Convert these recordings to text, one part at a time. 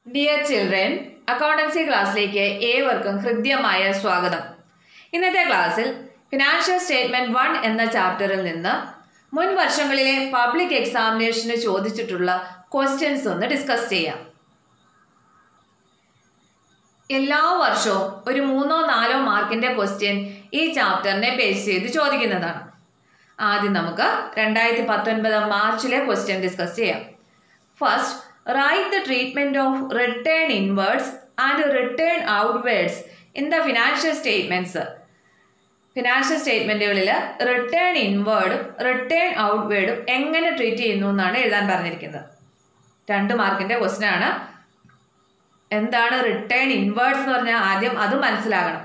Dear children accountancy ക്ലാസ്സിലേക്ക് ഏവർക്കും ഹൃദ്യമായ സ്വാഗതം ഇന്നത്തെ ക്ലാസ്സിൽ ഫിനാൻഷ്യൽ സ്റ്റേറ്റ്മെന്റ് വൺ എന്ന ചാപ്റ്ററിൽ നിന്ന് മുൻ വർഷങ്ങളിലെ പബ്ലിക് എക്സാമിനേഷന് ചോദിച്ചിട്ടുള്ള ക്വസ്റ്റ്യൻസ് ഒന്ന് ഡിസ്കസ് ചെയ്യാം എല്ലാ വർഷവും ഒരു മൂന്നോ നാലോ മാർക്കിന്റെ ക്വസ്റ്റ്യൻ ഈ ചാപ്റ്ററിനെ ബേസ് ചെയ്ത് ചോദിക്കുന്നതാണ് ആദ്യം നമുക്ക് രണ്ടായിരത്തി പത്തൊൻപത് മാർച്ചിലെ ക്വസ്റ്റ്യൻ ഡിസ്കസ് ചെയ്യാം first write the treatment of return inwards and return outwards in the financial statements financial സ്റ്റേറ്റ്മെന്റുകളിൽ റിട്ടേൺ ഇൻവേർഡും റിട്ടേൺ ഔട്ട്വേർഡും എങ്ങനെ ട്രീറ്റ് ചെയ്യുന്നു എന്നാണ് എഴുതാൻ പറഞ്ഞിരിക്കുന്നത് രണ്ട് മാർക്കിന്റെ ക്വസ്റ്റ്യൻ ആണ് എന്താണ് റിട്ടേൺ ഇൻവേർഡ്സ് എന്ന് പറഞ്ഞാൽ ആദ്യം അത് മനസ്സിലാകണം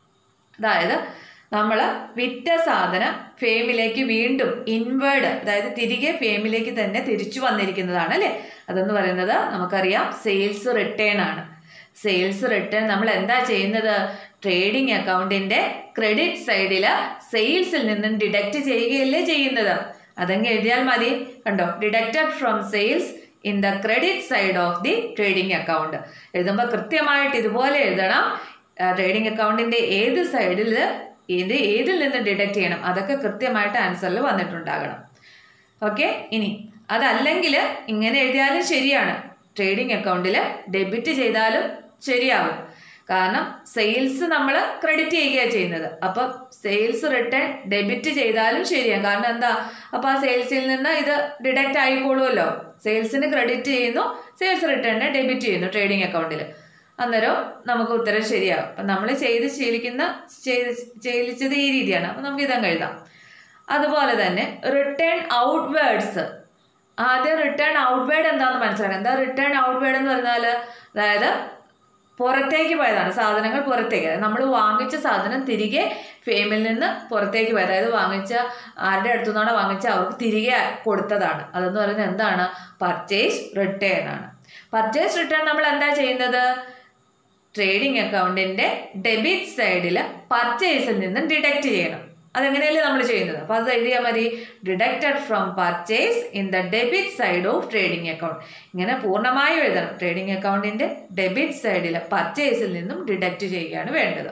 അതായത് നമ്മൾ വിറ്റ സാധനം ഫേമിലേക്ക് വീണ്ടും ഇൻവേർഡ് അതായത് തിരികെ ഫേമിലേക്ക് തന്നെ തിരിച്ചു വന്നിരിക്കുന്നതാണ് അല്ലേ അതെന്ന് പറയുന്നത് നമുക്കറിയാം സെയിൽസ് റിട്ടേൺ ആണ് സെയിൽസ് റിട്ടേൺ നമ്മൾ എന്താ ചെയ്യുന്നത് ട്രേഡിംഗ് അക്കൗണ്ടിന്റെ ക്രെഡിറ്റ് സൈഡിൽ സെയിൽസിൽ നിന്നും ഡിഡക്റ്റ് ചെയ്യുകയല്ലേ ചെയ്യുന്നത് അതങ്ങ് എഴുതിയാൽ മതി കണ്ടോ deducted from sales in the credit side of the trading account എഴുതുമ്പോൾ കൃത്യമായിട്ട് ഇതുപോലെ എഴുതണം ട്രേഡിംഗ് അക്കൗണ്ടിന്റെ ഏത് സൈഡിൽ ഏത് ഏതിൽ നിന്ന് ഡിഡക്റ്റ് ചെയ്യണം അതൊക്കെ കൃത്യമായിട്ട് ആൻസറിൽ വന്നിട്ടുണ്ടാകണം ഓക്കെ ഇനി അതല്ലെങ്കിൽ ഇങ്ങനെ എഴുതിയാലും ശരിയാണ് ട്രേഡിംഗ് അക്കൗണ്ടിൽ ഡെബിറ്റ് ചെയ്താലും ശരിയാവും കാരണം സെയിൽസ് നമ്മൾ ക്രെഡിറ്റ് ചെയ്യുകയാണ് ചെയ്യുന്നത് അപ്പം സെയിൽസ് റിട്ടേൺ ഡെബിറ്റ് ചെയ്താലും ശരിയാണ് കാരണം എന്താ അപ്പം ആ സെയിൽസിൽ നിന്ന് ഇത് ഡിഡക്റ്റ് ആയിക്കോളുമല്ലോ സെയിൽസിന് ക്രെഡിറ്റ് ചെയ്യുന്നു സെയിൽസ് റിട്ടേണിനെ ഡെബിറ്റ് ചെയ്യുന്നു ട്രേഡിംഗ് അക്കൗണ്ടിൽ അന്നേരം നമുക്ക് ഉത്തരം ശരിയാവും അപ്പം നമ്മൾ ചെയ്ത് ശീലിക്കുന്ന ചെയ്ത് ശീലിച്ചത് ഈ രീതിയാണ് അപ്പം നമുക്ക് ഇതങ്ങ് എഴുതാം അതുപോലെ തന്നെ റിട്ടേൺ ഔട്ട്വേർഡ്സ് ആദ്യം റിട്ടേൺ ഔട്ട്വേർഡ് എന്താണെന്ന് മനസ്സിലാക്കാം എന്താ റിട്ടേൺ ഔട്ട്വേർഡ് എന്ന് പറഞ്ഞാൽ അതായത് പുറത്തേക്ക് പോയതാണ് സാധനങ്ങൾ പുറത്തേക്ക് നമ്മൾ വാങ്ങിച്ച സാധനം തിരികെ ഫേമിൽ നിന്ന് പുറത്തേക്ക് പോയത് അതായത് വാങ്ങിച്ച ആരുടെ അടുത്തു നിന്നാണോ വാങ്ങിച്ച അവർക്ക് തിരികെ കൊടുത്തതാണ് അതെന്ന് പറയുന്നത് എന്താണ് പർച്ചേസ് റിട്ടേൺ ആണ് പർച്ചേസ് റിട്ടേൺ നമ്മൾ എന്താ ചെയ്യുന്നത് ട്രേഡിംഗ് അക്കൗണ്ടിന്റെ ഡെബിറ്റ് സൈഡിൽ പർച്ചേസിൽ നിന്ന് ഡിഡക്റ്റ് ചെയ്യണം അതെങ്ങനെയല്ലേ നമ്മൾ ചെയ്യുന്നത് അപ്പോൾ അത് എഴുതിയാൽ മതി deducted from purchase in the debit side of trading account ഇങ്ങനെ പൂർണ്ണമായും എഴുതണം ട്രേഡിംഗ് അക്കൗണ്ടിന്റെ ഡെബിറ്റ് സൈഡിൽ പർച്ചേസിൽ നിന്നും ഡിഡക്റ്റ് ചെയ്യുകയാണ് വേണ്ടത്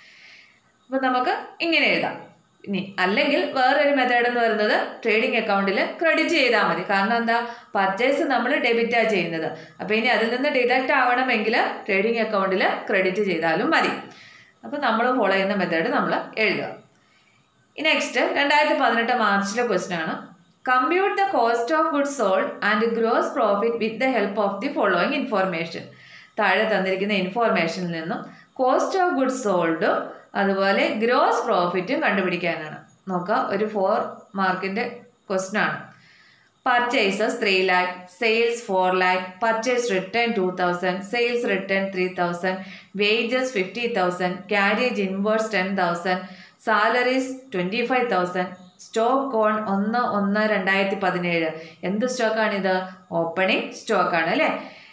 അപ്പോൾ നമുക്ക് ഇങ്ങനെ എഴുതാം ഇനി അല്ലെങ്കിൽ വേറൊരു മെത്തേഡ് എന്ന് പറയുന്നത് ട്രേഡിംഗ് അക്കൗണ്ടിൽ ക്രെഡിറ്റ് ചെയ്താൽ മതി കാരണം എന്താ പർച്ചേസ് നമ്മൾ ഡെബിറ്റാണ് ചെയ്യുന്നത് അപ്പോൾ ഇനി അതിൽ നിന്ന് ഡിഡക്റ്റ് ആവണമെങ്കിൽ ട്രേഡിംഗ് അക്കൗണ്ടിൽ ക്രെഡിറ്റ് ചെയ്താലും മതി അപ്പോൾ നമ്മൾ ഫോളോ ചെയ്യുന്ന മെത്തേഡ് നമ്മൾ എഴുതുക നെക്സ്റ്റ് രണ്ടായിരത്തി പതിനെട്ട് മാർച്ചിലെ ക്വസ്റ്റൻ ആണ് compute the cost of goods sold and gross profit with the help of the following information താഴെ തന്നിരിക്കുന്ന ഇൻഫോർമേഷനിൽ നിന്നും കോസ്റ്റ് ഓഫ് ഗുഡ്സ് സോൾഡും അതുപോലെ ഗ്രോസ് പ്രോഫിറ്റും കണ്ടുപിടിക്കാനാണ് നോക്കാം ഒരു ഫോർ മാർക്കിൻ്റെ ക്വസ്റ്റൻ ആണ് purchases three lakh sales four lakh purchase return two thousand sales return three thousand wages fifty thousand carriage inwards ten thousand salaries twenty five thousand stock on ഒന്ന് ഒന്ന് രണ്ടായിരത്തി പതിനേഴ് എന്ത് സ്റ്റോക്കാണിത് ഓപ്പണിംഗ് സ്റ്റോക്കാണ് അല്ലേ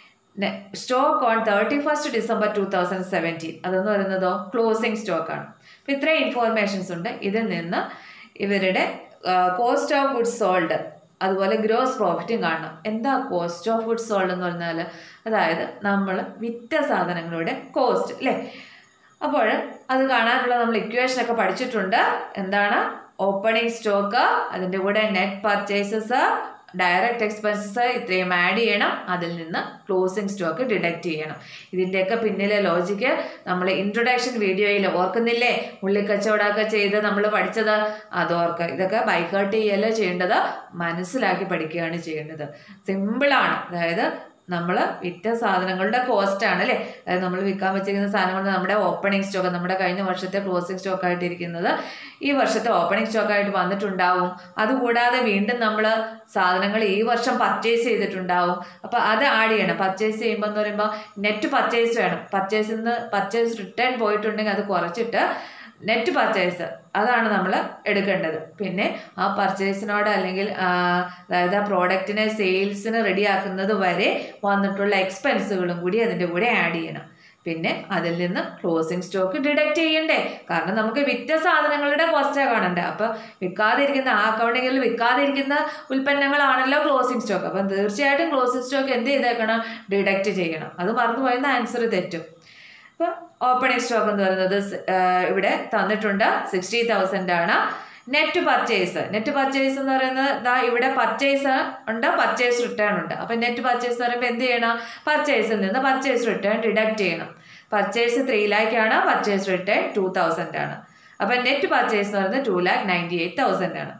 stock on thirty first December two thousand seventeen അതെന്ന് പറയുന്നതോ ക്ലോസിംഗ് സ്റ്റോക്കാണ് അപ്പോൾ ഇത്രയും ഇൻഫോർമേഷൻസ് ഉണ്ട് ഇതിൽ നിന്ന് ഇവരുടെ കോസ്റ്റ് ഓഫ് ഗുഡ്സ് സോൾഡ് അതുപോലെ ഗ്രോസ് പ്രോഫിറ്റും കാണണം എന്താ കോസ്റ്റ് ഓഫ് ഗുഡ്സ് സോൾഡ് എന്ന് പറഞ്ഞാൽ അതായത് നമ്മൾ വിറ്റ സാധനങ്ങളുടെ കോസ്റ്റ് അല്ലേ അപ്പോൾ അത് കാണാനുള്ള നമ്മൾ ഇക്വേഷനൊക്കെ പഠിച്ചിട്ടുണ്ട് എന്താണ് ഓപ്പണിംഗ് സ്റ്റോക്ക് അതിൻ്റെ കൂടെ നെറ്റ് പർച്ചേസസ് ഡയറക്റ്റ് എക്സ്പെൻസസ് ഇത്രയും ആഡ് ചെയ്യണം അതിൽ നിന്ന് ക്ലോസിംഗ് സ്റ്റോക്ക് ഡിഡക്റ്റ് ചെയ്യണം ഇതിൻ്റെയൊക്കെ പിന്നിലെ ലോജിക്ക് നമ്മൾ ഇൻട്രൊഡക്ഷൻ വീഡിയോയിൽ ഓർക്കുന്നില്ലേ ഉള്ളിക്കച്ചവടമൊക്കെ ചെയ്ത് നമ്മൾ പഠിച്ചത് അത് ഓർക്കുക ഇതൊക്കെ ബൈക്കേർട്ട് ചെയ്യല്ല ചെയ്യേണ്ടത് മനസ്സിലാക്കി പഠിക്കുകയാണ് ചെയ്യേണ്ടത് സിമ്പിളാണ് അതായത് നമ്മൾ വിറ്റ സാധനങ്ങളുടെ കോസ്റ്റ് ആണ് അല്ലേ അതായത് നമ്മൾ വിൽക്കാൻ വെച്ചിരിക്കുന്ന സാധനങ്ങൾ നമ്മുടെ ഓപ്പണിംഗ് സ്റ്റോക്ക് നമ്മുടെ കഴിഞ്ഞ വർഷത്തെ ക്ലോസിംഗ് സ്റ്റോക്ക് ആയിട്ട് ഇരിക്കുന്നത് ഈ വർഷത്തെ ഓപ്പണിംഗ് സ്റ്റോക്ക് ആയിട്ട് വന്നിട്ടുണ്ടാവും അതുകൂടാതെ വീണ്ടും നമ്മൾ സാധനങ്ങൾ ഈ വർഷം പർച്ചേസ് ചെയ്തിട്ടുണ്ടാവും അപ്പോൾ അത് ആഡ് ചെയ്യണം പർച്ചേസ് ചെയ്യുമ്പോൾ എന്ന് പറയുമ്പോൾ നെറ്റ് പർച്ചേസ് വേണം പർച്ചേസിൽ നിന്ന് പർച്ചേസ് റിട്ടേൺ പോയിട്ടുണ്ടെങ്കിൽ അത് കുറച്ചിട്ട് നെറ്റ് പർച്ചേസ് അതാണ് നമ്മൾ എടുക്കേണ്ടത് പിന്നെ ആ പർച്ചേസിനോട് അല്ലെങ്കിൽ അതായത് ആ പ്രോഡക്റ്റിനെ സെയിൽസിന് റെഡിയാക്കുന്നത് വരെ വന്നിട്ടുള്ള എക്സ്പെൻസുകളും കൂടി അതിൻ്റെ കൂടെ ആഡ് ചെയ്യണം പിന്നെ അതിൽ നിന്ന് ക്ലോസിംഗ് സ്റ്റോക്ക് ഡിഡക്റ്റ് ചെയ്യണ്ടേ കാരണം നമുക്ക് വിറ്റ സാധനങ്ങളുടെ കോസ്റ്റാ കാണണ്ടേ അപ്പൊ വിൽക്കാതിരിക്കുന്ന ആ അക്കൗണ്ടിങ്ങിൽ വിൽക്കാതിരിക്കുന്ന ഉൽപ്പന്നങ്ങളാണല്ലോ ക്ലോസിംഗ് സ്റ്റോക്ക് അപ്പം തീർച്ചയായിട്ടും ക്ലോസിംഗ് സ്റ്റോക്ക് എന്ത് ചെയ്തേക്കണം ഡിഡക്റ്റ് ചെയ്യണം അത് മറന്നു പോയെന്ന ആൻസർ തെറ്റും അപ്പോൾ ഓപ്പണിംഗ് സ്റ്റോക്ക് എന്ന് പറയുന്നത് സ്- ആ, ഇവിടെ തന്നിട്ടുണ്ട് സിക്സ്റ്റി തൗസൻഡ് ആണ് നെറ്റ് പർച്ചേസ് നെറ്റ് പർച്ചേസ് എന്ന് പറയുന്നത് ദാ ഇവിടെ പർച്ചേസ് ഉണ്ട് പർച്ചേസ് റിട്ടേൺ ഉണ്ട് അപ്പം നെറ്റ് പർച്ചേസ് എന്ന് പറയുമ്പോൾ എന്ത് ചെയ്യണം പർച്ചേസിൽ നിന്ന് പർച്ചേസ് റിട്ടേൺ ഡിഡക്റ്റ് ചെയ്യണം പർച്ചേസ് ത്രീ ലാക്ക് ആണ് പർച്ചേസ് റിട്ടേൺ ടു തൗസൻഡ് ആണ് അപ്പം നെറ്റ് പർച്ചേസ് എന്ന് പറയുന്നത് two lakh ninety eight thousand ആണ്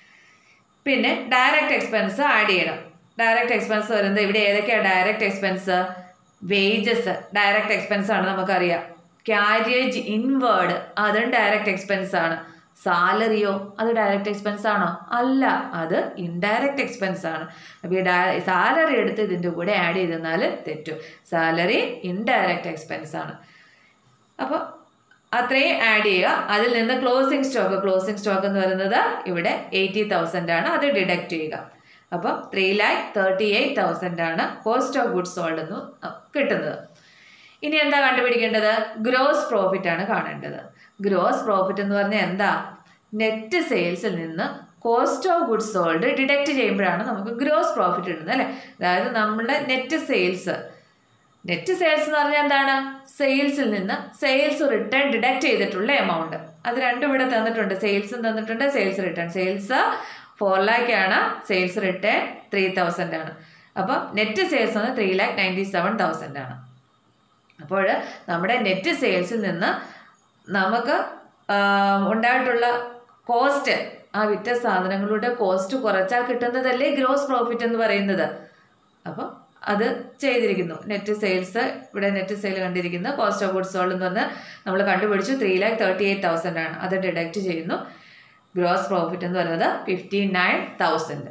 പിന്നെ ഡയറക്റ്റ് എക്സ്പെൻസ് ആഡ് ചെയ്യണം ഡയറക്റ്റ് എക്സ്പെൻസ് വരുന്നത് ഇവിടെ ഏതൊക്കെയാണ് direct expense wages direct expense ആണ് നമുക്കറിയാം ക്യാരിയേജ് ഇൻവേർഡ് അതും ഡയറക്റ്റ് എക്സ്പെൻസ് ആണ് സാലറിയോ അത് ഡയറക്റ്റ് എക്സ്പെൻസ് ആണോ അല്ല അത് ഇൻഡയറക്റ്റ് എക്സ്പെൻസ് ആണ് അപ്പോൾ ഈ സാലറി എടുത്ത് ഇതിൻ്റെ കൂടെ ആഡ് ചെയ്തെന്നാൽ തെറ്റും സാലറി ഇൻഡയറക്റ്റ് എക്സ്പെൻസ് ആണ് അപ്പോൾ അത്രയും ആഡ് ചെയ്യുക അതിൽ നിന്ന് ക്ലോസിംഗ് സ്റ്റോക്ക് ക്ലോസിംഗ് സ്റ്റോക്ക് എന്ന് പറയുന്നത് ഇവിടെ എയ്റ്റി തൗസൻഡ് ആണ് അത് ഡിഡക്റ്റ് ചെയ്യുക അപ്പോൾ three lakh thirty eight thousand ആണ് കോസ്റ്റ് ഓഫ് ഗുഡ്സ് സോൾഡ് എന്ന് കിട്ടുന്നത് ഇനി എന്താ കണ്ടുപിടിക്കേണ്ടത് ഗ്രോസ് പ്രോഫിറ്റ് ആണ് കാണേണ്ടത് ഗ്രോസ് പ്രോഫിറ്റ് എന്ന് പറഞ്ഞാൽ എന്താ നെറ്റ് സെയിൽസിൽ നിന്ന് cost of goods sold deduct ചെയ്യുമ്പോഴാണ് നമുക്ക് ഗ്രോസ് പ്രോഫിറ്റ് ഇടുന്നത് അല്ലേ അതായത് നമ്മുടെ നെറ്റ് സെയിൽസ് നെറ്റ് സെയിൽസ് എന്ന് പറഞ്ഞാൽ എന്താണ് സെയിൽസിൽ നിന്ന് സെയിൽസ് റിട്ടേൺ ഡിഡക്റ്റ് ചെയ്തിട്ടുള്ള എമൗണ്ട് അത് രണ്ടും ഇവിടെ തന്നിട്ടുണ്ട് സെയിൽസും തന്നിട്ടുണ്ട് sales return sales four lakh ആണ് സെയിൽസ് റിട്ടേൺ ത്രീ തൗസൻഡ് ആണ് അപ്പോൾ നെറ്റ് സെയിൽസ് വന്ന് three lakh ninety seven thousand ആണ് അപ്പോൾ നമ്മുടെ നെറ്റ് സെയിൽസിൽ നിന്ന് നമുക്ക് ആ, ഉണ്ടായിട്ടുള്ള കോസ്റ്റ് ആ വിറ്റ സാധനങ്ങളുടെ കോസ്റ്റ് കുറച്ചാൽ കിട്ടുന്നതല്ലേ ഗ്രോസ് പ്രോഫിറ്റ് എന്ന് പറയുന്നത് അപ്പം അത് ചെയ്തിരിക്കുന്നു നെറ്റ് സെയിൽസ് ഇവിടെ നെറ്റ് സെയിൽ കണ്ടിരിക്കുന്നു കോസ്റ്റ് ഓഫ് ഗുഡ്സ് സോൾഡ് എന്ന് പറഞ്ഞാൽ നമ്മൾ കണ്ടുപിടിച്ചു three lakh thirty eight thousand ആണ് അത് ഡിഡക്റ്റ് ചെയ്യുന്നു ഗ്രോസ് പ്രോഫിറ്റ് എന്ന് പറയുന്നത് ഫിഫ്റ്റി നയൻ തൗസൻഡ്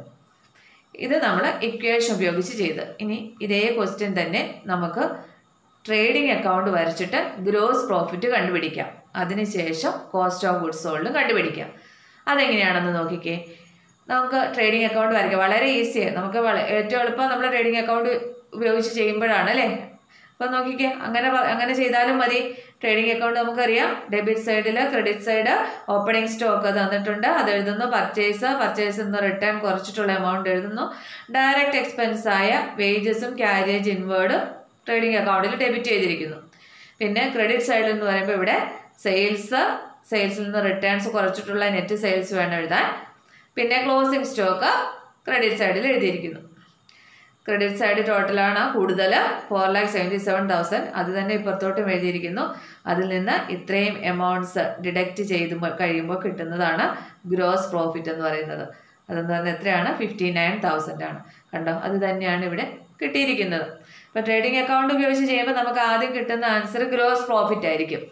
ഇത് നമ്മൾ ഇക്വേഷൻ ഉപയോഗിച്ച് ചെയ്ത് ഇനി ഇതേ ക്വസ്റ്റ്യൻ തന്നെ നമുക്ക് ട്രേഡിംഗ് അക്കൗണ്ട് വരച്ചിട്ട് ഗ്രോസ് പ്രോഫിറ്റ് കണ്ടുപിടിക്കാം അതിനുശേഷം കോസ്റ്റ് ഓഫ് ഗുഡ്സ് സോൾഡും കണ്ടുപിടിക്കാം അതെങ്ങനെയാണെന്ന് നോക്കിക്കേ നമുക്ക് ട്രേഡിംഗ് അക്കൗണ്ട് വരയ്ക്കാം വളരെ ഈസിയാണ് നമുക്ക് വള- ഏറ്റവും എളുപ്പം നമ്മൾ ട്രേഡിംഗ് അക്കൗണ്ട് ഉപയോഗിച്ച് ചെയ്യുമ്പോഴാണ് അല്ലേ അപ്പം നോക്കിക്കേ അങ്ങനെ പ- അങ്ങനെ ചെയ്താലും മതി ട്രേഡിംഗ് അക്കൗണ്ട് നമുക്കറിയാം ഡെബിറ്റ് സൈഡിൽ ക്രെഡിറ്റ് സൈഡ് ഓപ്പണിംഗ് സ്റ്റോക്ക് തന്നിട്ടുണ്ട് അത് എഴുതുന്നു പർച്ചേസ് പർച്ചേസ് നിന്ന് റിട്ടേൺ കുറച്ചിട്ടുള്ള എമൗണ്ട് എഴുതുന്നു ഡയറക്റ്റ് എക്സ്പെൻസ് ആയ വേജസും ക്യാരേജ് ഇൻവേർഡും ട്രേഡിംഗ് അക്കൗണ്ടിൽ ഡെബിറ്റ് ചെയ്തിരിക്കുന്നു പിന്നെ ക്രെഡിറ്റ് സൈഡിൽ എന്ന് പറയുമ്പോൾ ഇവിടെ സെയിൽസ് സെയിൽസിൽ നിന്ന് റിട്ടേൺസ് കുറച്ചിട്ടുള്ള നെറ്റ് സെയിൽസ് വേണം എഴുതാൻ പിന്നെ ക്ലോസിംഗ് സ്റ്റോക്ക് ക്രെഡിറ്റ് സൈഡിൽ എഴുതിയിരിക്കുന്നു ക്രെഡിറ്റ് സൈഡ് ടോട്ടലാണ് കൂടുതൽ four lakh seventy seven thousand അത് തന്നെ ഇപ്പുറത്തോട്ടും എഴുതിയിരിക്കുന്നു അതിൽ നിന്ന് ഇത്രയും എമൗണ്ട്സ് ഡിഡക്റ്റ് ചെയ്ത് മ- കഴിയുമ്പോൾ കിട്ടുന്നതാണ് ഗ്രോസ് പ്രോഫിറ്റ് എന്ന് പറയുന്നത് അതെന്ന് പറഞ്ഞാൽ എത്രയാണ് ഫിഫ്റ്റി നയൻ തൗസൻഡ് ആണ് കണ്ടോ അത് തന്നെയാണ് ഇവിടെ കിട്ടിയിരിക്കുന്നത് ഇപ്പോൾ ട്രേഡിംഗ് അക്കൗണ്ട് ഉപയോഗിച്ച് ചെയ്യുമ്പോൾ നമുക്ക് ആദ്യം കിട്ടുന്ന ആൻസർ ഗ്രോസ് പ്രോഫിറ്റ് ആയിരിക്കും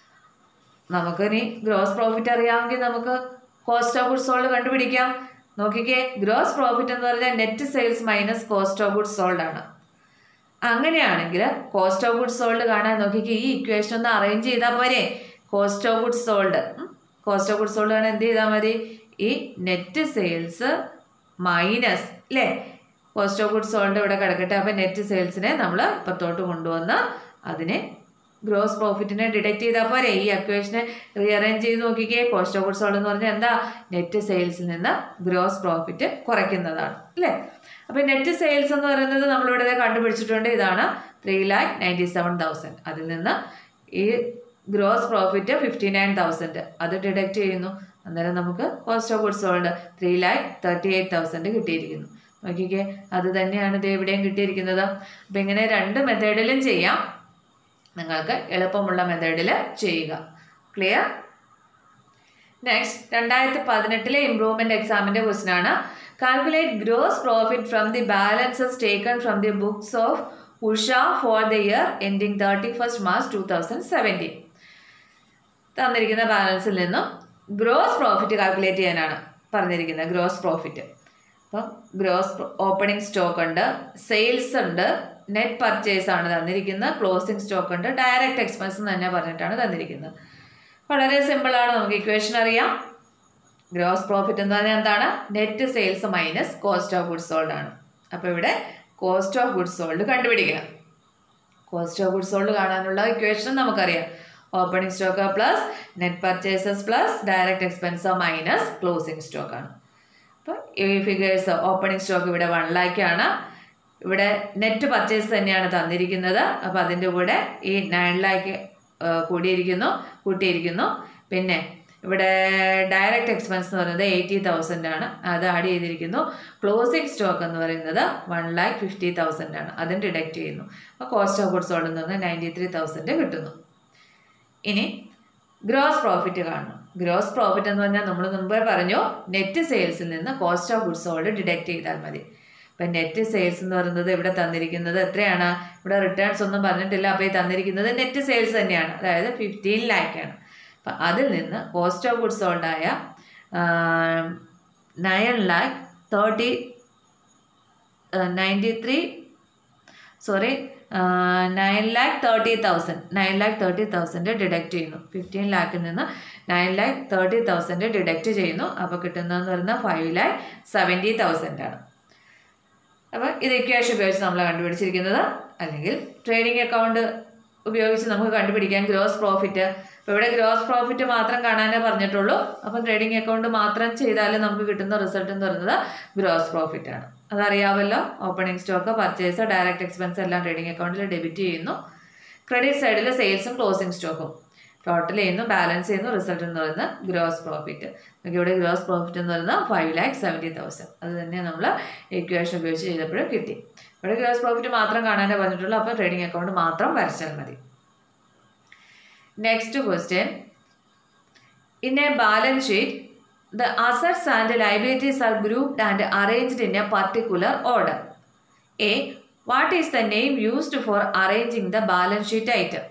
നമുക്ക് ഇനി ഗ്രോസ് പ്രോഫിറ്റ് അറിയാമെങ്കിൽ നമുക്ക് കോസ്റ്റ് ഓഫ് ഗുഡ്സ് സോൾഡ് കണ്ടുപിടിക്കാം നോക്കിക്കേ ഗ്രോസ് പ്രോഫിറ്റ് എന്ന് പറഞ്ഞാൽ net sales minus cost of goods sold ആണ് അങ്ങനെയാണെങ്കിൽ കോസ്റ്റ് ഓഫ് ഗുഡ്സ് സോൾഡ് കാണാൻ നോക്കിക്കേ ഈ ഇക്വേഷൻ ഒന്ന് അറേഞ്ച് ചെയ്താൽ പോരെ cost of goods sold cost of goods sold കാണാൻ എന്ത് ചെയ്താൽ മതി ഈ നെറ്റ് സെയിൽസ് മൈനസ് അല്ലേ കോസ്റ്റ് ഓഫ് ഗുഡ്സ് സോൾഡ് ഇവിടെ കിടക്കട്ടെ അപ്പം നെറ്റ് സെയിൽസിനെ നമ്മൾ ഇപ്പുറത്തോട്ട് കൊണ്ടുവന്ന് അതിനെ ഗ്രോസ് പ്രോഫിറ്റിനെ ഡിഡക്റ്റ് ചെയ്താൽ പോരെ ഈ അക്വേഷനെ റീഅറേഞ്ച് ചെയ്ത് നോക്കിക്കേ കോസ്റ്റ് ഓഫ് ഗുഡ്സ് സോൾഡ് എന്ന് പറഞ്ഞാൽ എന്താ നെറ്റ് സെയിൽസിൽ നിന്ന് ഗ്രോസ് പ്രോഫിറ്റ് കുറയ്ക്കുന്നതാണ് അല്ലേ അപ്പോൾ നെറ്റ് സെയിൽസ് എന്ന് പറയുന്നത് നമ്മളിവിടെ ദേ കണ്ടുപിടിച്ചിട്ടുണ്ട് ഇതാണ് three lakh ninety seven thousand അതിൽ നിന്ന് ഈ gross profit fifty nine thousand അത് ഡിഡക്റ്റ് ചെയ്യുന്നു അന്നേരം നമുക്ക് cost of goods sold three lakh thirty eight thousand കിട്ടിയിരിക്കുന്നു നോക്കിക്കേ അത് തന്നെയാണ് ഇത് എവിടെയും കിട്ടിയിരിക്കുന്നത് അപ്പം ഇങ്ങനെ രണ്ട് മെത്തേഡിലും ചെയ്യാം നിങ്ങൾക്ക് എളുപ്പമുള്ള മെത്തേഡിൽ ചെയ്യുക ക്ലിയർ നെക്സ്റ്റ് രണ്ടായിരത്തി പതിനെട്ടിലെ ഇംപ്രൂവ്മെന്റ് എക്സാമിന്റെ ക്വസ്റ്റൻ ആണ് calculate gross profit from the balances taken from the books of Usha for the year ending thirty first March two thousand seventeen തന്നിരിക്കുന്ന ബാലൻസിൽ നിന്നും ഗ്രോസ് പ്രോഫിറ്റ് കാൽക്കുലേറ്റ് ചെയ്യാനാണ് പറഞ്ഞിരിക്കുന്നത് ഗ്രോസ് പ്രോഫിറ്റ് അപ്പം ഗ്രോസ് ഓപ്പണിംഗ് സ്റ്റോക്ക് ഉണ്ട് sales ഉണ്ട് net purchase ആണ് തന്നിരിക്കുന്നത് ക്ലോസിംഗ് സ്റ്റോക്ക് ഉണ്ട് ഡയറക്റ്റ് എക്സ്പെൻസ് എന്ന് തന്നെ പറഞ്ഞിട്ടാണ് തന്നിരിക്കുന്നത് വളരെ സിമ്പിളാണ് നമുക്ക് ഇക്വേഷൻ അറിയാം ഗ്രോസ് പ്രോഫിറ്റ് എന്ന് പറഞ്ഞാൽ എന്താണ് net sales minus cost of goods sold ആണ് അപ്പോൾ ഇവിടെ കോസ്റ്റ് ഓഫ് ഗുഡ്സ് സോൾഡ് കണ്ടുപിടിക്കണം കോസ്റ്റ് ഓഫ് ഗുഡ്സ് സോൾഡ് കാണാനുള്ള ഇക്വേഷൻ നമുക്കറിയാം opening stock plus net purchases plus direct expense minus closing stock ആണ് അപ്പോൾ ഈ ഫിഗേഴ്സ് ഓപ്പണിംഗ് സ്റ്റോക്ക് ഇവിടെ വൺ ലാക്ക് ആണ് ഇവിടെ നെറ്റ് പർച്ചേസ് തന്നെയാണ് തന്നിരിക്കുന്നത് അപ്പോൾ അതിൻ്റെ കൂടെ ഈ നയൻ ലാക്ക് കൂടിയിരിക്കുന്നു കൂട്ടിയിരിക്കുന്നു പിന്നെ ഇവിടെ ഡയറക്റ്റ് എക്സ്പെൻസ് എന്ന് പറയുന്നത് എയ്റ്റി തൗസൻഡ് ആണ് അത് ആഡ് ചെയ്തിരിക്കുന്നു ക്ലോസിംഗ് സ്റ്റോക്ക് എന്ന് പറയുന്നത് വൺ ലാക്ക് ഫിഫ്റ്റി തൗസൻഡ് ആണ് അതും ഡിഡക്റ്റ് ചെയ്യുന്നു അപ്പോൾ കോസ്റ്റ് ഓഫ് ഗുഡ്സ് സോൾഡ് എന്ന് പറഞ്ഞാൽ നയൻറ്റി ത്രീ തൗസൻഡ് കിട്ടുന്നു ഇനി ഗ്രോസ് പ്രോഫിറ്റ് കാണണം ഗ്രോസ് പ്രോഫിറ്റ് എന്ന് പറഞ്ഞാൽ നമ്മൾ മുമ്പേ പറഞ്ഞു നെറ്റ് സെയിൽസിൽ നിന്ന് cost of goods sold deduct ചെയ്താൽ മതി ഇപ്പം നെറ്റ് സെയിൽസ് എന്ന് പറയുന്നത് ഇവിടെ തന്നിരിക്കുന്നത് എത്രയാണ് ഇവിടെ റിട്ടേൺസ് ഒന്നും പറഞ്ഞിട്ടില്ല അപ്പോൾ ഈ തന്നിരിക്കുന്നത് നെറ്റ് സെയിൽസ് തന്നെയാണ് അതായത് ഫിഫ്റ്റീൻ ലാക്കാണ് അപ്പം അതിൽ നിന്ന് കോസ്റ്റ് ഓഫ് ഗുഡ്സ് സോൾഡായ nine lakh thirty ninety three sorry nine lakh thirty thousand nine lakh thirty thousand deduct ചെയ്യുന്നു ഫിഫ്റ്റീൻ ലാക്കിൽ നിന്ന് nine lakh thirty thousand deduct ചെയ്യുന്നു അപ്പോൾ കിട്ടുന്നതെന്ന് പറയുന്നത് ഫൈവ് ലാക്ക് സെവൻറ്റി തൗസൻഡ് ആണ് അപ്പോൾ ഇത് ഇക്വേഷൻ ഉപയോഗിച്ച് നമ്മൾ കണ്ടുപിടിച്ചിരിക്കുന്നത് അല്ലെങ്കിൽ ട്രേഡിംഗ് അക്കൗണ്ട് ഉപയോഗിച്ച് നമുക്ക് കണ്ടുപിടിക്കാം ഗ്രോസ് പ്രോഫിറ്റ് അപ്പോൾ ഇവിടെ ഗ്രോസ് പ്രോഫിറ്റ് മാത്രം കാണാനേ പറഞ്ഞിട്ടുള്ളൂ അപ്പം ട്രേഡിംഗ് അക്കൗണ്ട് മാത്രം ചെയ്താൽ നമുക്ക് കിട്ടുന്ന റിസൾട്ട് എന്ന് പറയുന്നത് ഗ്രോസ് പ്രോഫിറ്റ് ആണ് അതറിയാമല്ലോ opening stock purchase direct expense എല്ലാം ട്രേഡിംഗ് അക്കൗണ്ടിൽ ഡെബിറ്റ് ചെയ്യുന്നു ക്രെഡിറ്റ് സൈഡിൽ സെയിൽസും ക്ലോസിംഗ് സ്റ്റോക്കും ടോട്ടൽ ചെയ്യുന്നു ബാലൻസ് ചെയ്യുന്നു റിസൾട്ട് എന്ന് പറയുന്നത് ഗ്രോസ് പ്രോഫിറ്റ് നമുക്ക് ഇവിടെ ഗ്രോസ് പ്രോഫിറ്റ് എന്ന് പറയുന്നത് ഫൈവ് ലാക്ക് സെവൻറ്റി തൗസൻഡ് അത് തന്നെ നമ്മൾ ഇക്വേഷൻ ഉപയോഗിച്ച് ചെയ്തപ്പോഴും കിട്ടി ഇവിടെ ഗ്രോസ് പ്രോഫിറ്റ് മാത്രം കാണാനേ പറഞ്ഞിട്ടുള്ളൂ അപ്പോൾ ട്രേഡിംഗ് അക്കൗണ്ട് മാത്രം വരച്ചാൽ മതി next question in a balance sheet the assets and liabilities are grouped and arranged in a particular order. A. What is the name used for arranging the balance sheet item?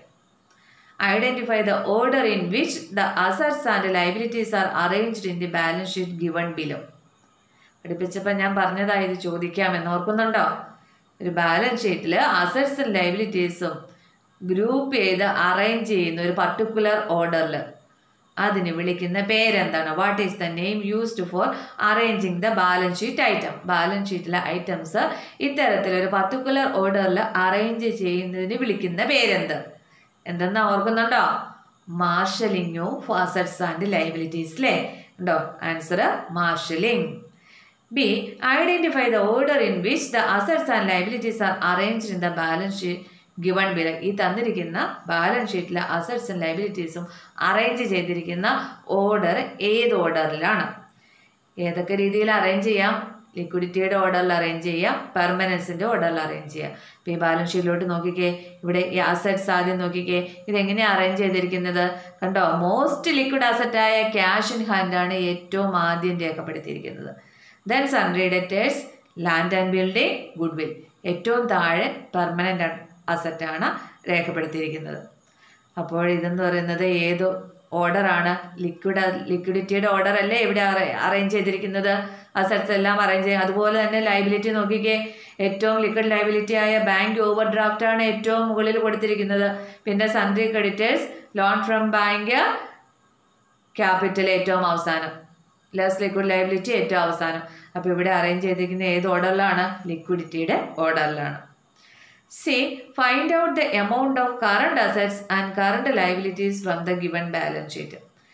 Identify the order in which the assets and liabilities are arranged in the balance sheet given below. പഠിപ്പിച്ചപ്പോൾ ഞാൻ പറഞ്ഞതാ ഇത് ചോദിക്കാമെന്ന് ഓർക്കുന്നുണ്ടോ ഒരു balance ഷീറ്റിൽ അസറ്റ്സും ലൈബിലിറ്റീസും group ചെയ്ത് arrange ചെയ്യുന്ന ഒരു പർട്ടിക്കുലർ ഓർഡറിൽ അതിന് വിളിക്കുന്ന പേരെന്താണ് what is the name used for arranging the balance sheet item balance ഷീറ്റിലെ ഐറ്റംസ് ഇത്തരത്തിലൊരു പർട്ടിക്കുലർ ഓർഡറിൽ അറേഞ്ച് ചെയ്യുന്നതിന് വിളിക്കുന്ന പേരെന്ത് എന്തെന്നാ ഓർക്കുന്നുണ്ടോ marshalling of assets and liabilities അല്ലേ ഉണ്ടോ answer marshalling B identify the order in which the assets and liabilities are arranged in the balance sheet given below ഈ തന്നിരിക്കുന്ന ബാലൻസ് ഷീറ്റിലെ അസറ്റ്സും ലൈബിലിറ്റീസും അറേഞ്ച് ചെയ്തിരിക്കുന്ന ഓർഡർ ഏത് ഓർഡറിലാണ് ഏതൊക്കെ രീതിയിൽ അറേഞ്ച് ചെയ്യാം ലിക്വിഡിറ്റിയുടെ ഓർഡറിൽ അറേഞ്ച് ചെയ്യാം പെർമനൻസിൻ്റെ ഓർഡറിൽ അറേഞ്ച് ചെയ്യാം ഇപ്പോൾ ഈ ബാലൻസ് ഷീറ്റിലോട്ട് നോക്കിക്കേ ഇവിടെ ഈ അസറ്റ്സ് ആദ്യം നോക്കിക്കേ ഇതെങ്ങനെയാണ് അറേഞ്ച് ചെയ്തിരിക്കുന്നത് കണ്ടോ മോസ്റ്റ് ലിക്വിഡ് അസറ്റായ ക്യാഷ് ഇൻ ഹാൻഡാണ് ഏറ്റവും ആദ്യം രേഖപ്പെടുത്തിയിരിക്കുന്നത് then sundry debtors land and building goodwill ഏറ്റവും താഴെ പെർമനൻ്റ് അസറ്റാണ് രേഖപ്പെടുത്തിയിരിക്കുന്നത് അപ്പോൾ ഇതെന്ന് പറയുന്നത് ഏത് ഓർഡറാണ് ലിക്വിഡ് ലിക്വിഡിറ്റിയുടെ ഓർഡർ അല്ലേ ഇവിടെ അറേഞ്ച് ചെയ്തിരിക്കുന്നത് അസറ്റ്സ് എല്ലാം അറേഞ്ച് ചെയ്യും അതുപോലെ തന്നെ ലൈബിലിറ്റി നോക്കിക്കേ ഏറ്റവും ലിക്വിഡ് ലൈബിലിറ്റി ആയ ബാങ്ക് ഓവർ ഡ്രാഫ്റ്റ് ആണ് ഏറ്റവും മുകളിൽ കൊടുത്തിരിക്കുന്നത് പിന്നെ sundry creditors loan from bank capital ഏറ്റവും അവസാനം ലെസ് ലിക്വിഡ് ലൈബിലിറ്റി ഏറ്റവും അവസാനം അപ്പോൾ ഇവിടെ അറേഞ്ച് ചെയ്തിരിക്കുന്ന ഏത് ഓർഡറിലാണ് ലിക്വിഡിറ്റിയുടെ ഓർഡറിലാണ് C find out the amount of current assets and current liabilities from the given balance sheet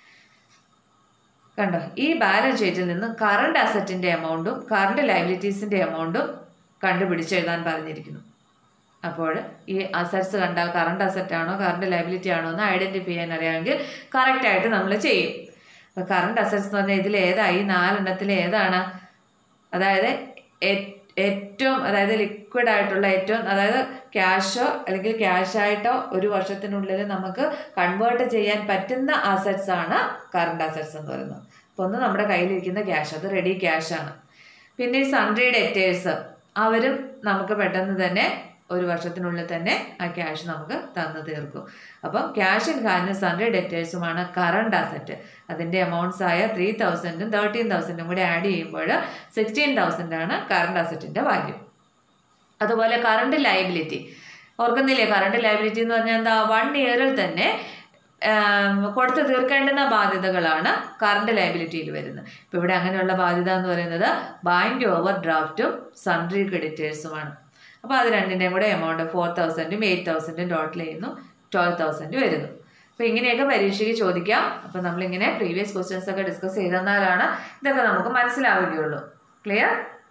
കണ്ടോ ഈ ബാലൻസ് ഷീറ്റിൽ നിന്ന് കറണ്ട് അസറ്റിൻ്റെ എമൗണ്ടും കറണ്ട് ലൈബിലിറ്റീസിൻ്റെ എമൗണ്ടും കണ്ടുപിടിച്ചെഴുതാൻ പറഞ്ഞിരിക്കുന്നു അപ്പോൾ ഈ അസറ്റ്സ് കണ്ടാൽ കറണ്ട് അസറ്റ് ആണോ കറണ്ട് ലൈബിലിറ്റി ആണോ എന്ന് ഐഡൻറ്റിഫൈ ചെയ്യാൻ അറിയാമെങ്കിൽ കറക്റ്റായിട്ട് നമ്മൾ ചെയ്യും അപ്പോൾ കറണ്ട് അസറ്റ്സ് എന്ന് പറഞ്ഞാൽ ഇതിൽ ഏതായി നാലെണ്ണത്തിൽ ഏതാണ് അതായത് ഏറ്റവും അതായത് ലിക്വിഡ് ആയിട്ടുള്ള ഏറ്റവും അതായത് ക്യാഷോ അല്ലെങ്കിൽ ക്യാഷായിട്ടോ ഒരു വർഷത്തിനുള്ളിൽ നമുക്ക് കൺവേർട്ട് ചെയ്യാൻ പറ്റുന്ന അസറ്റ്സ് ആണ് കറണ്ട് അസറ്റ്സ് എന്ന് പറയുന്നത് അപ്പോൾ ഒന്ന് നമ്മുടെ കയ്യിലിരിക്കുന്ന ക്യാഷ് അത് റെഡി ക്യാഷാണ് പിന്നെ ഈ സൺഡ്രി ഡെറ്റേഴ്സ് അവരും നമുക്ക് പെട്ടെന്ന് തന്നെ ഒരു വർഷത്തിനുള്ളിൽ തന്നെ ആ ക്യാഷ് നമുക്ക് തന്നു തീർക്കും അപ്പം ക്യാഷ് ഇൻ ഹാൻഡ് സൺഡ്രി ഡെറ്റേഴ്സുമാണ് കറണ്ട് അസറ്റ് അതിൻ്റെ എമൗണ്ട്സ് ആയ ത്രീ തൗസൻഡും തേർട്ടീൻ തൗസൻഡും കൂടി ആഡ് ചെയ്യുമ്പോൾ സിക്സ്റ്റീൻ തൗസൻഡ് ആണ് കറണ്ട് അസറ്റിൻ്റെ വാല്യൂ അതുപോലെ കറണ്ട് ലൈബിലിറ്റി ഓർക്കുന്നില്ലേ കറണ്ട് ലൈബിലിറ്റി എന്ന് പറഞ്ഞാൽ എന്താ വൺ ഇയറിൽ തന്നെ കൊടുത്തു തീർക്കേണ്ടുന്ന ബാധ്യതകളാണ് കറണ്ട് ലൈബിലിറ്റിയിൽ വരുന്നത് ഇപ്പോൾ ഇവിടെ അങ്ങനെയുള്ള ബാധ്യത എന്ന് പറയുന്നത് ബാങ്ക് ഓവർ ഡ്രാഫ്റ്റും സൺട്രി ക്രെഡിറ്റേഴ്സുമാണ് അപ്പോൾ അത് രണ്ടിൻ്റെയും കൂടെ എമൗണ്ട് ഫോർ തൗസൻഡും എയ്റ്റ് തൗസൻഡും ടോട്ടൽ ചെയ്യുന്നു ട്വൽവ് തൗസൻഡ് വരുന്നു അപ്പോൾ ഇങ്ങനെയൊക്കെ പരീക്ഷയ്ക്ക് ചോദിക്കാം അപ്പോൾ നമ്മളിങ്ങനെ പ്രീവിയസ് ക്വസ്റ്റ്യൻസ് ഒക്കെ ഡിസ്കസ് ചെയ്തെന്നാലാണ് ഇതൊക്കെ നമുക്ക് മനസ്സിലാവുകയുള്ളൂ ക്ലിയർ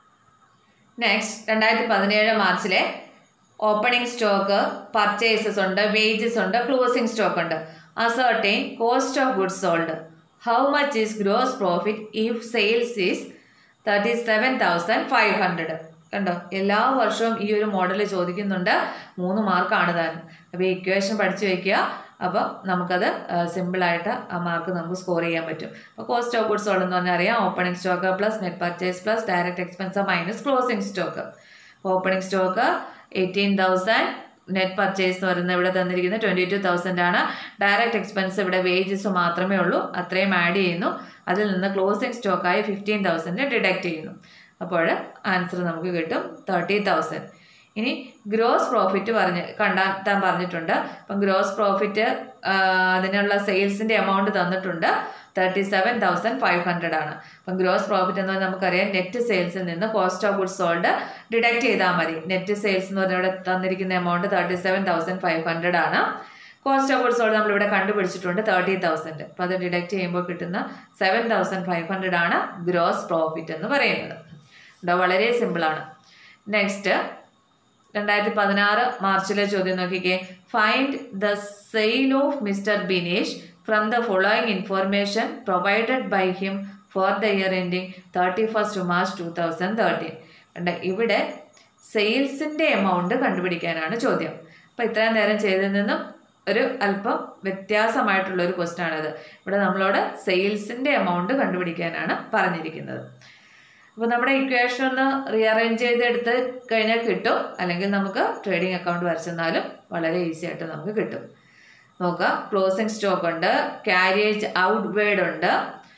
നെക്സ്റ്റ് രണ്ടായിരത്തി പതിനേഴ് മാർച്ചിലെ ഓപ്പണിംഗ് സ്റ്റോക്ക് പർച്ചേസസ് ഉണ്ട് വേജസ് ഉണ്ട് ക്ലോസിംഗ് സ്റ്റോക്ക് ഉണ്ട് ascertain cost of goods sold how much is gross profit if sales is thirty seven thousand five hundred കണ്ടോ എല്ലാ വർഷവും ഈ ഒരു മോഡൽ ചോദിക്കുന്നുണ്ട് മൂന്ന് മാർക്കാണ് താൻ അപ്പോൾ ഈ ഇക്വേഷൻ പഠിച്ചു വയ്ക്കുക അപ്പോൾ നമുക്കത് സിമ്പിളായിട്ട് ആ മാർക്ക് നമുക്ക് സ്കോർ ചെയ്യാൻ പറ്റും അപ്പോൾ കോസ്റ്റ് ഓഫ് ഗുഡ്സ് എന്ന് പറഞ്ഞാൽ അറിയാം opening stock plus net purchase plus direct expense minus closing stock opening stock eighteen thousand net purchase എന്ന് പറയുന്നത് ഇവിടെ തന്നിരിക്കുന്നത് ട്വൻറ്റി ടു തൗസൻഡ് ആണ് ഡയറക്റ്റ് എക്സ്പെൻസ് ഇവിടെ വേജസ് മാത്രമേ ഉള്ളൂ അത്രയും ആഡ് ചെയ്യുന്നു അതിൽ നിന്ന് ക്ലോസിംഗ് സ്റ്റോക്കായി ഫിഫ്റ്റീൻ തൗസൻഡ് ഡിഡക്റ്റ് ചെയ്യുന്നു അപ്പോൾ ആൻസർ നമുക്ക് കിട്ടും തേർട്ടി തൗസൻഡ് ഇനി ഗ്രോസ് പ്രോഫിറ്റ് പറഞ്ഞ് കണ്ടെത്താൻ പറഞ്ഞിട്ടുണ്ട് അപ്പം ഗ്രോസ് പ്രോഫിറ്റ് അതിനുള്ള സെയിൽസിൻ്റെ എമൗണ്ട് തന്നിട്ടുണ്ട് thirty seven thousand five hundred ആണ് അപ്പം ഗ്രോസ് പ്രോഫിറ്റ് എന്ന് പറഞ്ഞാൽ നമുക്കറിയാം നെറ്റ് സെയിൽസിൽ നിന്ന് cost of goods sold deduct ചെയ്താൽ മതി നെറ്റ് സെയിൽസ് എന്ന് പറഞ്ഞാൽ ഇവിടെ തന്നിരിക്കുന്ന amount thirty seven thousand five hundred ആണ് കോസ്റ്റ് ഓഫ് ഗുഡ്സ് സോൾഡ് നമ്മളിവിടെ കണ്ടുപിടിച്ചിട്ടുണ്ട് തേർട്ടി തൗസൻഡ് അപ്പോൾ അത് ഡിഡക്ട് ചെയ്യുമ്പോൾ കിട്ടുന്ന സെവൻ തൗസൻഡ് ഫൈവ് ഹൺഡ്രഡ് ആണ് ഗ്രോസ് പ്രോഫിറ്റ് എന്ന് പറയുന്നത് ഉണ്ടോ വളരെ സിമ്പിളാണ് നെക്സ്റ്റ് രണ്ടായിരത്തി പതിനാറ് മാർച്ചിലെ ചോദ്യം നോക്കിക്കേ find the sale of mister Binesh from the following information provided by him for the year ending thirty first March two thousand thirteen ഉണ്ട് ഇവിടെ സെയിൽസിൻ്റെ എമൗണ്ട് കണ്ടുപിടിക്കാനാണ് ചോദ്യം അപ്പോൾ ഇത്രയും നേരം ചെയ്തതിൽ നിന്നും ഒരു അല്പം വ്യത്യാസമായിട്ടുള്ള ഒരു ക്വസ്റ്റ്യൻ ആണിത് ഇവിടെ നമ്മളോട് സെയിൽസിൻ്റെ എമൗണ്ട് കണ്ടുപിടിക്കാനാണ് പറഞ്ഞിരിക്കുന്നത് അപ്പോൾ നമ്മുടെ ഇക്വേഷൻ ഒന്ന് റീഅറേഞ്ച് ചെയ്തെടുത്ത് കഴിഞ്ഞാൽ കിട്ടും അല്ലെങ്കിൽ നമുക്ക് ട്രേഡിംഗ് അക്കൗണ്ട് വരച്ചെന്നാലും വളരെ ഈസി ആയിട്ട് നമുക്ക് കിട്ടും നോക്കുക ക്ലോസിംഗ് സ്റ്റോക്ക് ഉണ്ട് ക്യാരിയേജ് ഔട്ട്വേഡ് ഉണ്ട്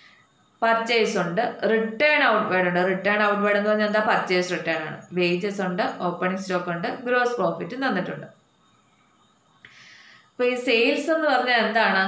പർച്ചേസ് ഉണ്ട് റിട്ടേൺ ഔട്ട്വേഡ് ഉണ്ട് റിട്ടേൺ ഔട്ട്വേഡ് എന്ന് പറഞ്ഞാൽ എന്താ പർച്ചേസ് റിട്ടേൺ ആണ് വേജസ് ഉണ്ട് ഓപ്പണിംഗ് സ്റ്റോക്ക് ഉണ്ട് ഗ്രോസ് പ്രോഫിറ്റ് തന്നിട്ടുണ്ട് അപ്പോൾ ഈ സെയിൽസ് എന്ന് പറഞ്ഞാൽ എന്താണ്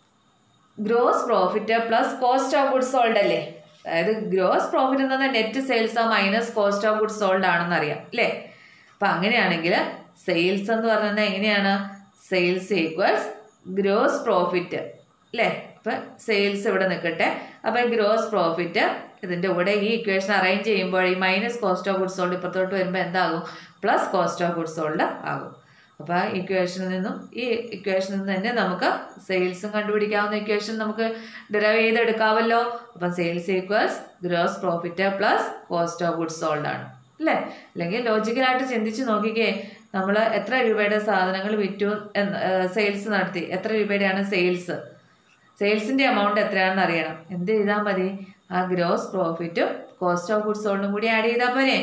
gross profit plus cost of goods sold അല്ലേ അതായത് ഗ്രോസ് പ്രോഫിറ്റ് എന്ന് പറഞ്ഞാൽ net sales minus cost of goods sold ആണെന്ന് അറിയാം അല്ലേ അപ്പം അങ്ങനെയാണെങ്കിൽ സെയിൽസ് എന്ന് പറയുന്നത് എങ്ങനെയാണ് സെയിൽസ് ഈക്വൽസ് ഗ്രോസ് പ്രോഫിറ്റ് അല്ലേ അപ്പം സെയിൽസ് ഇവിടെ നിൽക്കട്ടെ അപ്പം ഗ്രോസ് പ്രോഫിറ്റ് ഇതിൻ്റെ കൂടെ ഈ ഇക്വേഷൻ അറേഞ്ച് ചെയ്യുമ്പോൾ ഈ minus cost of goods sold ഇപ്പുറത്തോട്ട് വരുമ്പോൾ എന്താകും plus cost of goods sold ആകും അപ്പോൾ ആ ഇക്വേഷനിൽ നിന്നും ഈ ഇക്വേഷനിൽ നിന്ന് തന്നെ നമുക്ക് സെയിൽസും കണ്ടുപിടിക്കാവുന്ന ഇക്വേഷൻ നമുക്ക് ഡിറൈവ് ചെയ്തെടുക്കാമല്ലോ അപ്പം sales equals gross profit plus cost of goods sold ആണ് അല്ലേ അല്ലെങ്കിൽ ലോജിക്കലായിട്ട് ചിന്തിച്ച് നോക്കിക്കേ നമ്മൾ എത്ര രൂപയുടെ സാധനങ്ങൾ വിറ്റു സെയിൽസ് നടത്തി എത്ര രൂപയുടെയാണ് സെയിൽസ് സെയിൽസിൻ്റെ എമൗണ്ട് എത്രയാണെന്ന് അറിയണം എന്ത് ചെയ്താൽ മതി ആ ഗ്രോസ് പ്രോഫിറ്റും കോസ്റ്റ് ഓഫ് ഗുഡ്സ് സോൾഡും കൂടി ആഡ് ചെയ്താൽ പോരെ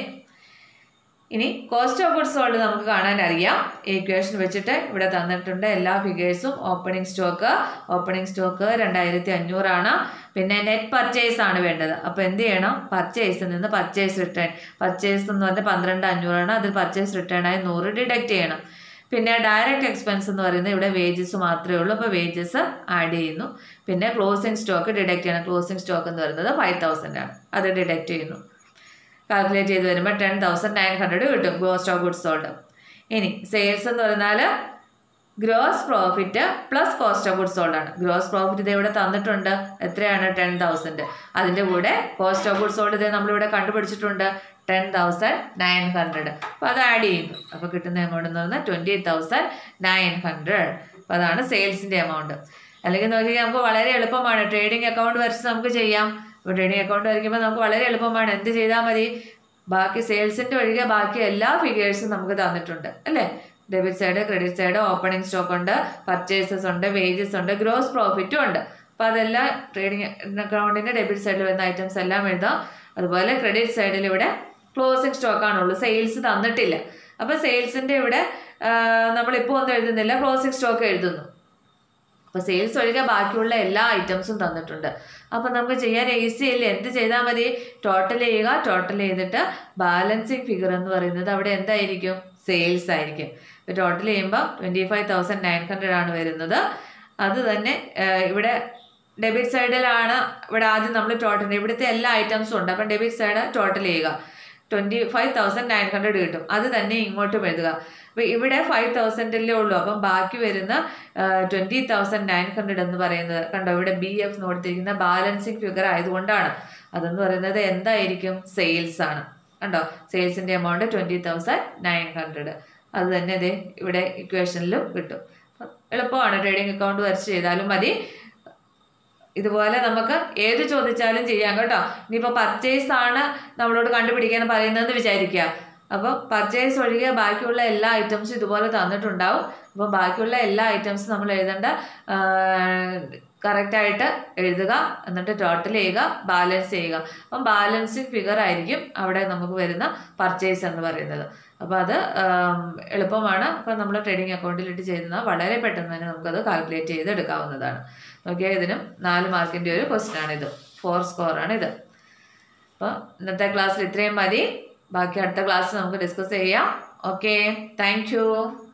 ഇനി കോസ്റ്റ് ഓഫ് ഗുഡ്സ് സോൾഡ് നമുക്ക് കാണാൻ അറിയാം ഈ ഇക്വേഷൻ വെച്ചിട്ട് ഇവിടെ തന്നിട്ടുണ്ട് എല്ലാ ഫിഗേഴ്സും ഓപ്പണിംഗ് സ്റ്റോക്ക് ഓപ്പണിംഗ് സ്റ്റോക്ക് രണ്ടായിരത്തി അഞ്ഞൂറാണ് പിന്നെ നെറ്റ് പർച്ചേസ് ആണ് വേണ്ടത് അപ്പോൾ എന്ത് ചെയ്യണം പർച്ചേസിൽ നിന്ന് പർച്ചേസ് റിട്ടേൺ പർച്ചേസ് എന്ന് പറഞ്ഞാൽ പന്ത്രണ്ട് അഞ്ഞൂറാണ് അതിൽ പർച്ചേസ് റിട്ടേൺ ആയി നൂറ് ഡിഡക്റ്റ് ചെയ്യണം പിന്നെ ഡയറക്റ്റ് എക്സ്പെൻസ് എന്ന് പറയുന്നത് ഇവിടെ വേജസ് മാത്രമേ ഉള്ളൂ അപ്പോൾ വേജസ് ആഡ് ചെയ്യുന്നു പിന്നെ ക്ലോസിംഗ് സ്റ്റോക്ക് ഡിഡക്റ്റ് ചെയ്യണം ക്ലോസിംഗ് സ്റ്റോക്ക് എന്ന് പറയുന്നത് ഫൈവ് തൗസൻഡ് ആണ് അത് ഡിഡക്റ്റ് ചെയ്യുന്നു കാൽക്കുലേറ്റ് ചെയ്ത് വരുമ്പോൾ ടെൻ തൗസൻഡ് നയൻ ഹൺഡ്രഡ് കിട്ടും കോസ്റ്റ് ഓഫ് ഗുഡ്സ് സോൾഡ് ഇനി സെയിൽസ് എന്ന് പറഞ്ഞാൽ gross profit plus cost of goods sold ആണ് ഗ്രോസ് പ്രോഫിറ്റ് ഇത് ഇവിടെ തന്നിട്ടുണ്ട് എത്രയാണ് ടെൻ തൗസൻഡ് അതിൻ്റെ കൂടെ കോസ്റ്റ് ഓഫ് ഗുഡ്സ് സോൾഡ് ഇത് നമ്മളിവിടെ കണ്ടുപിടിച്ചിട്ടുണ്ട് ടെൻ തൗസൻഡ് നയൻ ഹൺഡ്രഡ് അപ്പോൾ അത് ആഡ് ചെയ്യുന്നു അപ്പോൾ കിട്ടുന്ന എമൗണ്ട് എന്ന് പറഞ്ഞാൽ ട്വൻറ്റി തൗസൻഡ് നയൻ ഹൺഡ്രഡ് അപ്പോൾ അതാണ് സെയിൽസിൻ്റെ എമൗണ്ട് അല്ലെങ്കിൽ നോക്കിയാൽ നമുക്ക് വളരെ എളുപ്പമാണ് ട്രേഡിംഗ് അക്കൗണ്ട് വരച്ച് നമുക്ക് ചെയ്യാം ഇപ്പോൾ ട്രേഡിംഗ് അക്കൗണ്ട് വരയ്ക്കുമ്പോൾ നമുക്ക് വളരെ എളുപ്പമാണ് എന്ത് ചെയ്താൽ മതി ബാക്കി സെയിൽസിൻ്റെ ഒഴികെ ബാക്കി എല്ലാ ഫിഗേഴ്സും നമുക്ക് തന്നിട്ടുണ്ട് അല്ലേ debit side credit side opening stock ഉണ്ട് പർച്ചേസസ് ഉണ്ട് വേജസ് ഉണ്ട് ഗ്രോസ് പ്രോഫിറ്റും ഉണ്ട് അപ്പോൾ അതെല്ലാം ട്രേഡിംഗ് അക്കൗണ്ടിൻ്റെ ഡെബിറ്റ് സൈഡിൽ വരുന്ന ഐറ്റംസ് എല്ലാം എഴുതാം അതുപോലെ ക്രെഡിറ്റ് സൈഡിൽ ഇവിടെ ക്ലോസിംഗ് സ്റ്റോക്കാണുള്ളൂ സെയിൽസ് തന്നിട്ടില്ല അപ്പോൾ സെയിൽസിൻ്റെ ഇവിടെ നമ്മളിപ്പോൾ ഒന്നും എഴുതുന്നില്ല ക്ലോസിംഗ് സ്റ്റോക്ക് എഴുതുന്നു അപ്പോൾ സെയിൽസ് ഒഴികെ ബാക്കിയുള്ള എല്ലാ ഐറ്റംസും തന്നിട്ടുണ്ട് അപ്പോൾ നമുക്ക് ചെയ്യാൻ ഈസി അല്ലേ എന്ത് ചെയ്താൽ മതി ടോട്ടൽ ചെയ്യുക ടോട്ടൽ ചെയ്തിട്ട് ബാലൻസിങ് ഫിഗർ എന്ന് പറയുന്നത് അവിടെ എന്തായിരിക്കും സെയിൽസ് ആയിരിക്കും ഇപ്പോൾ ടോട്ടൽ ചെയ്യുമ്പോൾ twenty five thousand nine hundred ആണ് വരുന്നത് അത് തന്നെ ഇവിടെ ഡെബിറ്റ് സൈഡിലാണ് ഇവിടെ ആദ്യം നമ്മൾ ടോട്ടൽ ഇവിടുത്തെ എല്ലാ ഐറ്റംസും ഉണ്ട് അപ്പം ഡെബിറ്റ് സൈഡ് ടോട്ടൽ ചെയ്യുക twenty five thousand nine hundred കിട്ടും അത് തന്നെ ഇങ്ങോട്ടും എഴുതുക അപ്പോൾ ഇവിടെ ഫൈവ് തൗസൻഡിലേ ഉള്ളൂ അപ്പം ബാക്കി വരുന്ന ട്വൻറ്റി തൗസൻഡ് നയൻ ഹൺഡ്രഡ് എന്ന് പറയുന്നത് കണ്ടോ ഇവിടെ ബി എഫ് എന്ന് കൊടുത്തിരിക്കുന്ന ബാലൻസിങ് ഫിഗർ ആയതുകൊണ്ടാണ് അതെന്ന് പറയുന്നത് എന്തായിരിക്കും സെയിൽസ് ആണ് കണ്ടോ സെയിൽസിൻ്റെ amount twenty thousand nine hundred അത് തന്നെ ഇതേ ഇവിടെ ഇക്വേഷനിലും കിട്ടും അപ്പം എളുപ്പമാണ് ട്രേഡിംഗ് അക്കൗണ്ട് വരച്ച് ചെയ്താലും മതി ഇതുപോലെ നമുക്ക് ഏത് ചോദിച്ചാലും ചെയ്യാം കേട്ടോ ഇനിയിപ്പോൾ പർച്ചേസ് ആണ് നമ്മളോട് കണ്ടുപിടിക്കാൻ പറയുന്നതെന്ന് വിചാരിക്കുക അപ്പോൾ പർച്ചേസ് ഒഴികെ ബാക്കിയുള്ള എല്ലാ ഐറ്റംസും ഇതുപോലെ തന്നിട്ടുണ്ടാവും അപ്പോൾ ബാക്കിയുള്ള എല്ലാ ഐറ്റംസും നമ്മൾ എഴുതേണ്ട കറക്റ്റായിട്ട് എഴുതുക എന്നിട്ട് ടോട്ടൽ ചെയ്യുക ബാലൻസ് ചെയ്യുക അപ്പം ബാലൻസിങ് ഫിഗർ ആയിരിക്കും അവിടെ നമുക്ക് വരുന്ന പർച്ചേസ് എന്ന് പറയുന്നത് അപ്പോൾ അത് ആം, എളുപ്പമാണ് അപ്പോൾ നമ്മൾ ട്രേഡിംഗ് അക്കൗണ്ടിലിട്ട് ചെയ്യുന്നത് വളരെ പെട്ടെന്ന് തന്നെ നമുക്കത് കാൽക്കുലേറ്റ് ചെയ്ത് എടുക്കാവുന്നതാണ് നോക്കിയാൽ ഇതിനും നാല് മാർക്കിൻ്റെ ഒരു ക്വസ്റ്റ്യൻ ആണിത് ഫോർ സ്കോറാണ് ഇത് അപ്പോൾ ഇന്നത്തെ ക്ലാസ്സിൽ ഇത്രയും മതി ബാക്കി അടുത്ത ക്ലാസ് നമുക്ക് ഡിസ്കസ് ചെയ്യാം ഓക്കെ താങ്ക്